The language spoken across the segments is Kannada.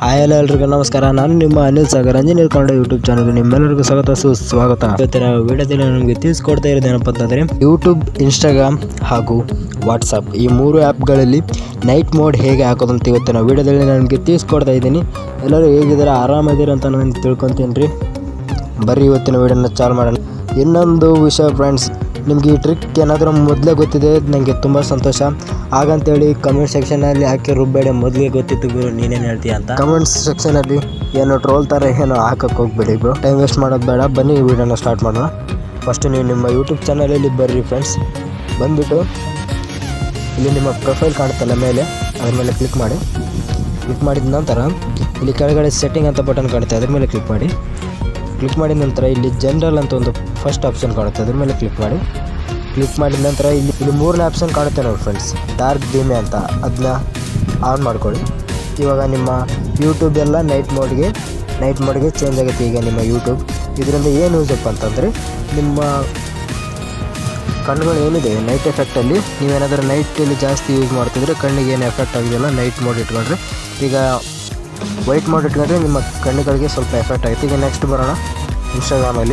ಹಾಯ್ ಎಲ್ಲ ಎಲ್ರಿಗೂ ನಮಸ್ಕಾರ ನಾನು ನಿಮ್ಮ Anil Sagar engineer Kannada YouTube channel ನಿಮ್ಮೆಲ್ಲರಿಗೂ ಸ್ವಾಗತ ಸುಸ್ವಾಗತ ಇವತ್ತಿನ ವಿಡಿಯೋದಲ್ಲಿ ನಮಗೆ ತಿಳಿಸ್ಕೊಡ್ತಾ ಇರೋದು ಏನಪ್ಪ ಅಂತಂದರೆ ಯೂಟ್ಯೂಬ್ ಇನ್ಸ್ಟಾಗ್ರಾಮ್ ಹಾಗೂ ವಾಟ್ಸಪ್ ಈ ಮೂರು ಆ್ಯಪ್ಗಳಲ್ಲಿ ನೈಟ್ ಮೋಡ್ ಹೇಗೆ ಹಾಕೋದಂತ ಇವತ್ತಿನ ವಿಡಿಯೋದಲ್ಲಿ ನನಗೆ ತಿಳಿಸ್ಕೊಡ್ತಾ ಇದ್ದೀನಿ ಎಲ್ಲರೂ ಹೇಗಿದ್ದಾರೆ ಆರಾಮಿದ್ದೀರ ಅಂತ ನಾನು ತಿಳ್ಕೊತೀನಿ ರೀ ಬರ್ರಿ ಇವತ್ತಿನ ವಿಡಿಯೋನ ಚಾಲು ಮಾಡೋಣ ಇನ್ನೊಂದು ವಿಷಯ ಫ್ರೆಂಡ್ಸ್ ನಿಮಗೆ ಈ ಟ್ರಿಕ್ ಏನಾದರೂ ಮೊದಲೇ ಗೊತ್ತಿದೆ ನನಗೆ ತುಂಬ ಸಂತೋಷ ಹಾಗಂತೇಳಿ ಕಮೆಂಟ್ ಸೆಕ್ಷನಲ್ಲಿ ಹಾಕಿ ರುಬ್ಬೇಡಿ ಮೊದಲೇ ಗೊತ್ತಿತ್ತು ಗುರು ನೀನೇನು ಹೇಳ್ತೀಯ ಅಂತ ಕಮೆಂಟ್ ಸೆಕ್ಷನಲ್ಲಿ ಏನು ಟ್ರೋಲ್ ಥರ ಏನೋ ಹಾಕಕ್ಕೆ ಹೋಗ್ಬೇಡಿ ಬ್ರೋ ಟೈಮ್ ವೇಸ್ಟ್ ಮಾಡೋದು ಬೇಡ ಬನ್ನಿ ಈ ವಿಡಿಯೋನ ಸ್ಟಾರ್ಟ್ ಮಾಡೋಣ ಫಸ್ಟ್ ನೀವು ನಿಮ್ಮ ಯೂಟ್ಯೂಬ್ ಚಾನಲಲ್ಲಿ ಬರ್ರಿ ಫ್ರೆಂಡ್ಸ್ ಬಂದುಬಿಟ್ಟು ಇಲ್ಲಿ ನಿಮ್ಮ ಪ್ರೊಫೈಲ್ ಕಾಣುತ್ತಲ್ಲ ಮೇಲೆ ಅದ್ರ ಮೇಲೆ ಕ್ಲಿಕ್ ಮಾಡಿ ಕ್ಲಿಕ್ ಮಾಡಿದ ನಂತರ ಇಲ್ಲಿ ಕೆಳಗಡೆ ಸೆಟ್ಟಿಂಗ್ ಅಂತ ಬಟನ್ ಕಾಣುತ್ತೆ ಅದ್ರ ಮೇಲೆ ಕ್ಲಿಕ್ ಮಾಡಿ ಕ್ಲಿಕ್ ಮಾಡಿದ ನಂತರ ಇಲ್ಲಿ ಜನರಲ್ ಅಂತ ಒಂದು ಫಸ್ಟ್ ಆಪ್ಷನ್ ಕಾಣುತ್ತೆ ಅದ್ರ ಮೇಲೆ ಕ್ಲಿಕ್ ಮಾಡಿ ಕ್ಲಿಕ್ ಮಾಡಿದ ನಂತರ ಇಲ್ಲಿ ಇಲ್ಲಿ ಮೂರನೇ ಆಪ್ಷನ್ ಕಾಣುತ್ತೆ ನೋಡಿ ಫ್ರೆಂಡ್ಸ್ ಡಾರ್ಕ್ ಧೀಮೆ ಅಂತ ಅದನ್ನ ಆನ್ ಮಾಡ್ಕೊಳ್ಳಿ ಇವಾಗ ನಿಮ್ಮ ಯೂಟ್ಯೂಬ್ ಎಲ್ಲ ನೈಟ್ ಮೋಡ್ಗೆ ನೈಟ್ ಮೋಡ್ಗೆ ಚೇಂಜ್ ಆಗುತ್ತೆ ಈಗ ನಿಮ್ಮ ಯೂಟ್ಯೂಬ್ ಇದರಿಂದ ಏನು ಯೂಸಪ್ಪ ಅಂತಂದರೆ ನಿಮ್ಮ ಕಣ್ಣುಗಳು ಏನಿದೆ ನೈಟ್ ಎಫೆಕ್ಟಲ್ಲಿ ನೀವೇನಾದರೂ ನೈಟಲ್ಲಿ ಜಾಸ್ತಿ ಯೂಸ್ ಮಾಡ್ತಿದ್ರೆ ಕಣ್ಣಿಗೆ ಏನು ಎಫೆಕ್ಟ್ ಆಗಿದೆಯಲ್ಲ ನೈಟ್ ಮೋಡ್ ಇಟ್ಕೊಂಡ್ರೆ ಈಗ ವೈಟ್ ಮೋಡ್ ಇಟ್ಕೊಂಡ್ರೆ ನಿಮ್ಮ ಕಣ್ಣುಗಳಿಗೆ ಸ್ವಲ್ಪ ಎಫೆಕ್ಟ್ ಆಗುತ್ತೆ ಈಗ ನೆಕ್ಸ್ಟ್ ಬರೋಣ ಇನ್ಸ್ಟಾಗ್ರಾಮಲ್ಲಿ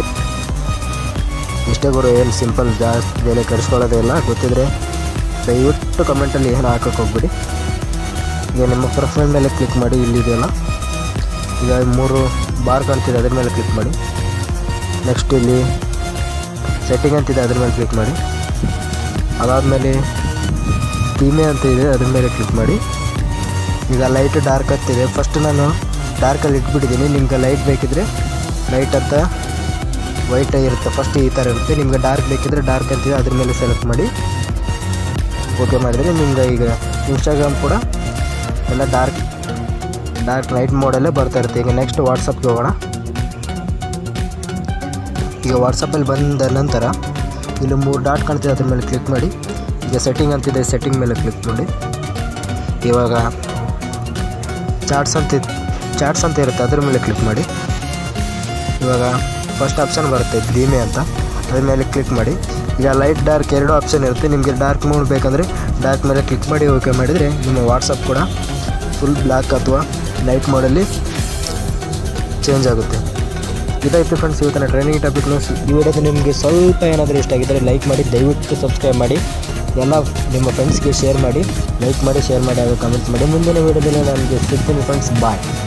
ಇಷ್ಟೇ ಗುರು ಏನು ಸಿಂಪಲ್ ಜಾಸ್ತಿ ಬೆಲೆ ಕೆಡಿಸ್ಕೊಳ್ಳೋದೇ ಇಲ್ಲ ಗೊತ್ತಿದ್ರೆ ದಯವಿಟ್ಟು ಕಮೆಂಟಲ್ಲಿ ಏನು ಹಾಕಕ್ಕೆ ಹೋಗ್ಬಿಡಿ ಈಗ ನಿಮ್ಮ ಪ್ರೊಫೈಲ್ ಮೇಲೆ ಕ್ಲಿಕ್ ಮಾಡಿ ಇಲ್ಲಿದೆಯಲ್ಲ ಈಗ ಮೂರು ಬಾರ್ ಕಾಣ್ತಿದೆ ಅದ್ರ ಮೇಲೆ ಕ್ಲಿಕ್ ಮಾಡಿ ನೆಕ್ಸ್ಟ್ ಇಲ್ಲಿ ಸೆಟ್ಟಿಂಗ್ ಅಂತಿದೆ ಅದ್ರ ಮೇಲೆ ಕ್ಲಿಕ್ ಮಾಡಿ ಅದಾದಮೇಲೆ ಥೀಮೆ ಅಂತ ಇದೆ ಅದ್ರ ಮೇಲೆ ಕ್ಲಿಕ್ ಮಾಡಿ ಈಗ ಲೈಟ್ ಡಾರ್ಕ್ ಅಂತಿದೆ ಫಸ್ಟ್ ನಾನು ಡಾರ್ಕಲ್ಲಿ ಇಟ್ಬಿಟ್ಟಿದ್ದೀನಿ ನಿಮ್ಗೆ ಲೈಟ್ ಬೇಕಿದ್ರೆ ಲೈಟ್ ಅಂತ ವೈಟ್ ಇರುತ್ತೆ ಫಸ್ಟ್ ಈ ಥರ ಇರುತ್ತೆ ನಿಮ್ಗೆ ಡಾರ್ಕ್ ಬೇಕಿದ್ರೆ ಡಾರ್ಕ್ ಅಂತಿದೆ ಅದ್ರ ಮೇಲೆ ಸೆಲೆಕ್ಟ್ ಮಾಡಿ ಓಕೆ ಮಾಡಿದರೆ ನಿಮ್ಗೆ ಈಗ ಇನ್ಸ್ಟಾಗ್ರಾಮ್ ಕೂಡ ಎಲ್ಲ ಡಾರ್ಕ್ ಡಾರ್ಕ್ ನೈಟ್ ಮೋಡಲ್ಲೇ ಬರ್ತಾ ಇರುತ್ತೆ ಈಗ ನೆಕ್ಸ್ಟ್ ವಾಟ್ಸಪ್ಗೆ ಹೋಗೋಣ ಈಗ ವಾಟ್ಸಪ್ಪಲ್ಲಿ ಬಂದ ನಂತರ ಇಲ್ಲಿ ಮೂರು ಡಾಟ್ ಕಾಣ್ತಿದೆ ಅದ್ರ ಮೇಲೆ ಕ್ಲಿಕ್ ಮಾಡಿ ಈಗ ಸೆಟ್ಟಿಂಗ್ ಅಂತಿದೆ ಸೆಟ್ಟಿಂಗ್ ಮೇಲೆ ಕ್ಲಿಕ್ ಮಾಡಿ ಇವಾಗ ಚಾಟ್ಸ್ ಅಂತ ಚಾಟ್ಸ್ ಅಂತ ಇರುತ್ತೆ ಅದ್ರ ಮೇಲೆ ಕ್ಲಿಕ್ ಮಾಡಿ ಇವಾಗ ಫಸ್ಟ್ ಆಪ್ಷನ್ ಬರುತ್ತೆ ಧೀಮೆ ಅಂತ ಅದ್ರ ಮೇಲೆ ಕ್ಲಿಕ್ ಮಾಡಿ ಈಗ ಲೈಟ್ ಡಾರ್ಕ್ ಎರಡು ಆಪ್ಷನ್ ಇರುತ್ತೆ ನಿಮಗೆ ಡಾರ್ಕ್ ಮೋಡ್ ಬೇಕಂದರೆ ಡಾರ್ಕ್ ಮೇಲೆ ಕ್ಲಿಕ್ ಮಾಡಿ ಓಕೆ ಮಾಡಿದರೆ ನಿಮ್ಮ ವಾಟ್ಸಪ್ ಕೂಡ ಫುಲ್ ಬ್ಲ್ಯಾಕ್ ಅಥವಾ ಲೈಟ್ ಮೋಡಲ್ಲಿ ಚೇಂಜ್ ಆಗುತ್ತೆ ಇದಾಯಿತು ಫ್ರೆಂಡ್ಸ್ ಇವತ್ತಿನ ಟ್ರೈನಿಂಗ್ ಟಾಪಿಕ್ ಈ ವಿಡಿಯೋದು ನಿಮಗೆ ಸ್ವಲ್ಪ ಏನಾದರೂ ಇಷ್ಟ ಆಗಿದ್ದರೆ ಲೈಕ್ ಮಾಡಿ ದಯವಿಟ್ಟು ಸಬ್ಸ್ಕ್ರೈಬ್ ಮಾಡಿ ಎಲ್ಲ ನಿಮ್ಮ ಫ್ರೆಂಡ್ಸ್ಗೆ ಶೇರ್ ಮಾಡಿ ಲೈಕ್ ಮಾಡಿ ಶೇರ್ ಮಾಡಿ ಹಾಗೂ ಕಮೆಂಟ್ ಮಾಡಿ ಮುಂದಿನ ವೀಡಿಯೋದಲ್ಲಿ ನನಗೆ ಸಿಗ್ತೀನಿ ಫ್ರೆಂಡ್ಸ್ ಬಾಯ್